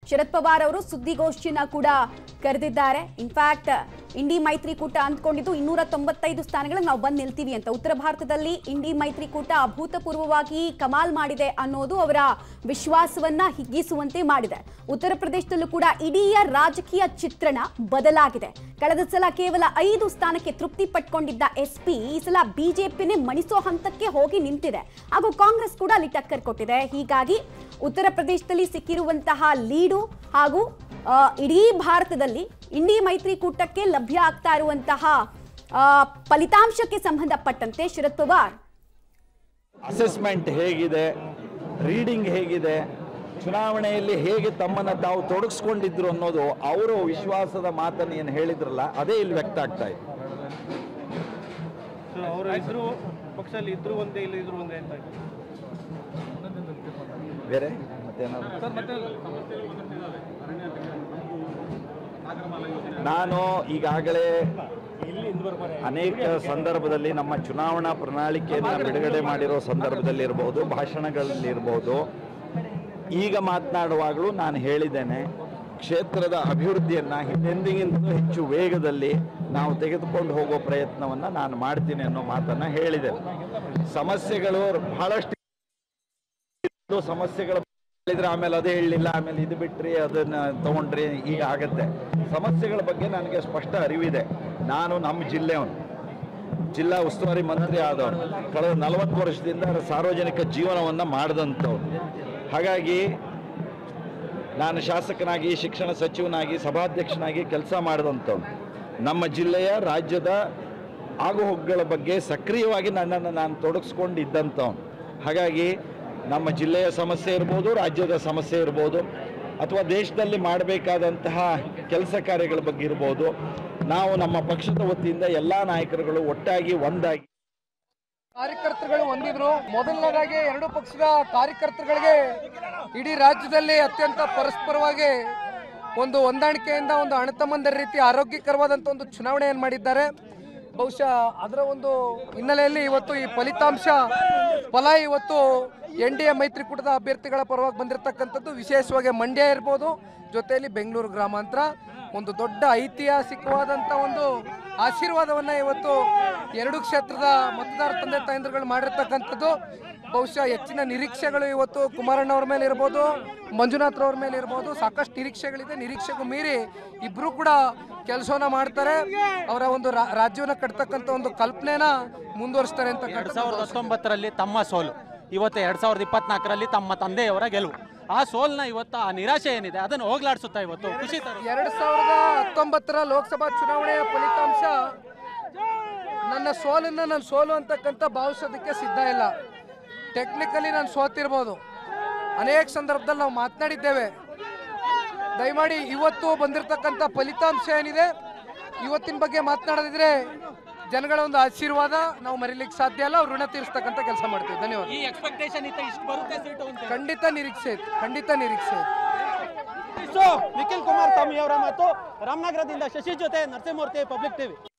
ಶರದ್ ಪವಾರ್ ಅವರು ಸುದ್ದಿಗೋಷ್ಠಿಯನ್ನ ಕೂಡ ಕರೆದಿದ್ದಾರೆ ಇನ್ಫ್ಯಾಕ್ಟ್ ಇಂಡಿ ಮೈತ್ರಿಕೂಟ ಅಂದ್ಕೊಂಡಿದ್ದು ಇನ್ನೂರ ತೊಂಬತ್ತೈದು ಸ್ಥಾನಗಳಿಗೆ ನಾವು ಬಂದು ನಿಲ್ತೀವಿ ಅಂತ ಉತ್ತರ ಭಾರತದಲ್ಲಿ ಇಂಡಿ ಮೈತ್ರಿಕೂಟ ಅಭೂತಪೂರ್ವವಾಗಿ ಕಮಾಲ್ ಮಾಡಿದೆ ಅನ್ನೋದು ಅವರ ವಿಶ್ವಾಸವನ್ನ ಹಿಗ್ಗಿಸುವಂತೆ ಮಾಡಿದೆ ಉತ್ತರ ಪ್ರದೇಶದಲ್ಲೂ ಕೂಡ ಇಡೀ ರಾಜಕೀಯ ಚಿತ್ರಣ ಬದಲಾಗಿದೆ ಕಳೆದ ಸಲ ಕೇವಲ ಐದು ಸ್ಥಾನಕ್ಕೆ ತೃಪ್ತಿ ಪಟ್ಕೊಂಡಿದ್ದ ಎಸ್ ಪಿ ಈ ಸಲ ಬಿಜೆಪಿನೇ ಮಣಿಸೋ ಹಂತಕ್ಕೆ ಹೋಗಿ ನಿಂತಿದೆ ಹಾಗೂ ಕಾಂಗ್ರೆಸ್ ಕೂಡ ಅಲ್ಲಿ ಟಕ್ಕರ್ ಕೊಟ್ಟಿದೆ ಹೀಗಾಗಿ ಉತ್ತರ ಪ್ರದೇಶದಲ್ಲಿ ಸಿಕ್ಕಿರುವಂತಹ ಲೀಡು ಹಾಗೂ ಆ, ಇಡೀ ಭಾರತದಲ್ಲಿ ಇಂಡಿ ಮೈತ್ರಿಕೂಟಕ್ಕೆ ಲಭ್ಯ ಆಗ್ತಾ ಇರುವಂತಹ ಆ, ಫಲಿತಾಂಶಕ್ಕೆ ಸಂಬಂಧಪಟ್ಟಂತೆ ಶರದ್ ಪವಾರ್ ಅಸೆಸ್ಮೆಂಟ್ ಹೇಗಿದೆ ರೀಡಿಂಗ್ ಹೇಗಿದೆ ಚುನಾವಣೆಯಲ್ಲಿ ಹೇಗೆ ತಮ್ಮನ್ನು ತಾವು ತೊಡಗಿಸ್ಕೊಂಡಿದ್ರು ಅನ್ನೋದು ಅವರು ವಿಶ್ವಾಸದ ಮಾತನ್ನು ಏನು ಹೇಳಿದ್ರಲ್ಲ ಅದೇ ಇಲ್ಲಿ ವ್ಯಕ್ತ ಆಗ್ತಾ ಇದೆ ಸೊ ಅವರು ಇದ್ರು ಪಕ್ಷದಲ್ಲಿ ಇದ್ರು ಒಂದೇ ಇಲ್ಲ ಇದ್ರು ಒಂದೇ ಅಂತ ಆಯ್ತು. ಬೇರೆ ಮತ್ತೇನಾದ್ರು ಸರ್ ಮತ್ತೆ ನಾನು ಈಗಾಗಲೇ ಅನೇಕ ಸಂದರ್ಭದಲ್ಲಿ ನಮ್ಮ ಚುನಾವಣಾ ಪ್ರಣಾಳಿಕೆಯನ್ನು ಬಿಡುಗಡೆ ಮಾಡಿರೋ ಸಂದರ್ಭದಲ್ಲಿ ಇರಬಹುದು ಭಾಷಣಗಳಲ್ಲಿ ಇರಬಹುದು ಈಗ ಮಾತನಾಡುವಾಗಲೂ ನಾನು ಹೇಳಿದ್ದೇನೆ ಕ್ಷೇತ್ರದ ಅಭಿವೃದ್ಧಿಯನ್ನು ಹಿಂದೆಂದಿಗಿಂತಲೂ ಹೆಚ್ಚು ವೇಗದಲ್ಲಿ ನಾವು ತೆಗೆದುಕೊಂಡು ಹೋಗೋ ಪ್ರಯತ್ನವನ್ನು ನಾನು ಮಾಡ್ತೀನಿ ಅನ್ನೋ ಮಾತನ್ನು ಹೇಳಿದೆ ಸಮಸ್ಯೆಗಳು ಬಹಳಷ್ಟು ಇದು ಸಮಸ್ಯೆಗಳ ಹೇಳಿದ್ರೆ ಆಮೇಲೆ ಅದೇ ಹೇಳಲಿಲ್ಲ ಆಮೇಲೆ ಇದು ಬಿಟ್ರಿ ಅದನ್ನ ತಗೊಂಡ್ರಿ ಈಗ ಆಗತ್ತೆ ಸಮಸ್ಯೆಗಳ ಬಗ್ಗೆ ನನಗೆ ಸ್ಪಷ್ಟ ಅರಿವಿದೆ ನಾನು ನಮ್ಮ ಜಿಲ್ಲೆಯವನು ಜಿಲ್ಲಾ ಉಸ್ತುವಾರಿ ಮಂತ್ರಿ ಆದವನು ಕಳೆದ ನಲವತ್ತು ವರ್ಷದಿಂದ ಸಾರ್ವಜನಿಕ ಜೀವನವನ್ನು ಮಾಡಿದಂಥವ್ನು ಹಾಗಾಗಿ ನಾನು ಶಾಸಕನಾಗಿ ಶಿಕ್ಷಣ ಸಚಿವನಾಗಿ ಸಭಾಧ್ಯಕ್ಷನಾಗಿ ಕೆಲಸ ಮಾಡಿದಂಥವ್ನು ನಮ್ಮ ಜಿಲ್ಲೆಯ ರಾಜ್ಯದ ಆಗುಹೋಗುಗಳ ಬಗ್ಗೆ ಸಕ್ರಿಯವಾಗಿ ನನ್ನನ್ನು ನಾನು ತೊಡಗಿಸ್ಕೊಂಡಿದ್ದಂಥವ್ನು ಹಾಗಾಗಿ ನಮ್ಮ ಜಿಲ್ಲೆಯ ಸಮಸ್ಯೆ ಇರ್ಬೋದು ರಾಜ್ಯದ ಸಮಸ್ಯೆ ಇರ್ಬೋದು ಅಥವಾ ದೇಶದಲ್ಲಿ ಮಾಡಬೇಕಾದಂತಹ ಕೆಲಸ ಕಾರ್ಯಗಳ ಬಗ್ಗೆ ಇರ್ಬೋದು ನಾವು ನಮ್ಮ ಪಕ್ಷದ ವತಿಯಿಂದ ಎಲ್ಲ ನಾಯಕರುಗಳು ಒಟ್ಟಾಗಿ ಒಂದಾಗಿ ಕಾರ್ಯಕರ್ತರುಗಳು ಹೊಂದಿದ್ರು ಮೊದಲನೇದಾಗಿ ಎರಡು ಪಕ್ಷದ ಕಾರ್ಯಕರ್ತರುಗಳಿಗೆ ಇಡೀ ರಾಜ್ಯದಲ್ಲಿ ಅತ್ಯಂತ ಪರಸ್ಪರವಾಗಿ ಒಂದು ಹೊಂದಾಣಿಕೆಯಿಂದ ಒಂದು ಅಣತಮ್ಮಂದರ ರೀತಿ ಆರೋಗ್ಯಕರವಾದಂಥ ಒಂದು ಚುನಾವಣೆಯನ್ನು ಮಾಡಿದ್ದಾರೆ ಬಹುಶಃ ಅದರ ಒಂದು ಹಿನ್ನೆಲೆಯಲ್ಲಿ ಇವತ್ತು ಈ ಫಲಿತಾಂಶ ಫಲ ಇವತ್ತು ಎನ್ ಡಿ ಎ ಮೈತ್ರಿಕೂಟದ ಅಭ್ಯರ್ಥಿಗಳ ಪರವಾಗಿ ಬಂದಿರತಕ್ಕಂಥದ್ದು ವಿಶೇಷವಾಗಿ ಮಂಡ್ಯ ಇರ್ಬೋದು ಜೊತೆಯಲ್ಲಿ ಬೆಂಗಳೂರು ಗ್ರಾಮಾಂತರ ಒಂದು ದೊಡ್ಡ ಐತಿಹಾಸಿಕವಾದಂಥ ಒಂದು ಆಶೀರ್ವಾದವನ್ನು ಇವತ್ತು ಎರಡು ಕ್ಷೇತ್ರದ ಮತದಾರ ತಂದೆ ತಾಯಂದ್ರುಗಳು ಮಾಡಿರ್ತಕ್ಕಂಥದ್ದು ಬಹುಶಃ ಹೆಚ್ಚಿನ ನಿರೀಕ್ಷೆಗಳು ಇವತ್ತು ಕುಮಾರಣ್ಣವ್ರ ಮೇಲೆ ಇರ್ಬೋದು ಮಂಜುನಾಥ್ರವ್ರ ಮೇಲೆ ಇರ್ಬೋದು ಸಾಕಷ್ಟು ನಿರೀಕ್ಷೆಗಳಿದೆ ನಿರೀಕ್ಷೆಗೂ ಮೀರಿ ಇಬ್ಬರು ಕೂಡ ಕೆಲಸವನ್ನ ಮಾಡ್ತಾರೆ ಅವರ ಒಂದು ರಾ- ರಾಜ್ಯವನ್ನ ಕಟ್ತಕ್ಕಂಥ ಒಂದು ಕಲ್ಪನೆನ ಮುಂದುವರಿಸ್ತಾರೆ ಅಂತ ಎರಡ್ ಸಾವಿರದ ಹತ್ತೊಂಬತ್ತರಲ್ಲಿ ತಮ್ಮ ಸೋಲು ಇವತ್ತು ಎರಡ್ ಸಾವಿರದ ಇಪ್ಪತ್ನಾಲ್ಕರಲ್ಲಿ ತಮ್ಮ ತಂದೆಯವರ ಗೆಲುವು ಆ ಸೋಲ್ನ ಇವತ್ತು ಆ ನಿರಾಶೆ ಏನಿದೆ ಅದನ್ನು ಹೋಗ್ಲಾಡಿಸುತ್ತಾ ಇವತ್ತು ಖುಷಿ ತರ ಎರಡು ಸಾವಿರದ ಹತ್ತೊಂಬತ್ತರ ಲೋಕಸಭಾ ಚುನಾವಣೆಯ ಫಲಿತಾಂಶ ನನ್ನ ಸೋಲನ್ನ ನಾನು ಸೋಲು ಅಂತಕ್ಕಂಥ ಭಾವಿಸೋದಕ್ಕೆ ಸಿದ್ಧ ಇಲ್ಲ ಟೆಕ್ನಿಕಲಿ ನಾನು ಸೋತಿರ್ಬೋದು ಅನೇಕ ಸಂದರ್ಭದಲ್ಲಿ ನಾವು ಮಾತನಾಡಿದ್ದೇವೆ ದಯಮಾಡಿ ಇವತ್ತು ಬಂದಿರತಕ್ಕಂಥ ಫಲಿತಾಂಶ ಏನಿದೆ ಇವತ್ತಿನ ಬಗ್ಗೆ ಮಾತನಾಡದಿದ್ರೆ ಜನಗಳ ಒಂದು ಆಶೀರ್ವಾದ ನಾವು ಮರಿಲಿಕ್ಕೆ ಸಾಧ್ಯ ಇಲ್ಲ ಅವ್ರು ಋಣ ತೀರಿಸ್ತಕ್ಕಂಥ ಕೆಲಸ ಮಾಡ್ತೀವಿ ಧನ್ಯವಾದ ಈ ಎಕ್ಸ್ಪೆಕ್ಟೇಷನ್ ಇತ್ತು ಇಷ್ಟು ಬರುತ್ತೆ ಸೀಟು ಅಂತ ಖಂಡಿತ ನಿರೀಕ್ಷೆ ಇತ್ತು ಖಂಡಿತ ನಿರೀಕ್ಷೆ ಇತ್ತು ಸೊ ನಿಖಿಲ್ ಕುಮಾರಸ್ವಾಮಿ ಅವರ ಮತ್ತು ರಾಮನಗರದಿಂದ ಶಶಿ ಜೊತೆ ನರಸಿಂಹಮೂರ್ತಿ ಪಬ್ಲಿಕ್ ಟಿವಿ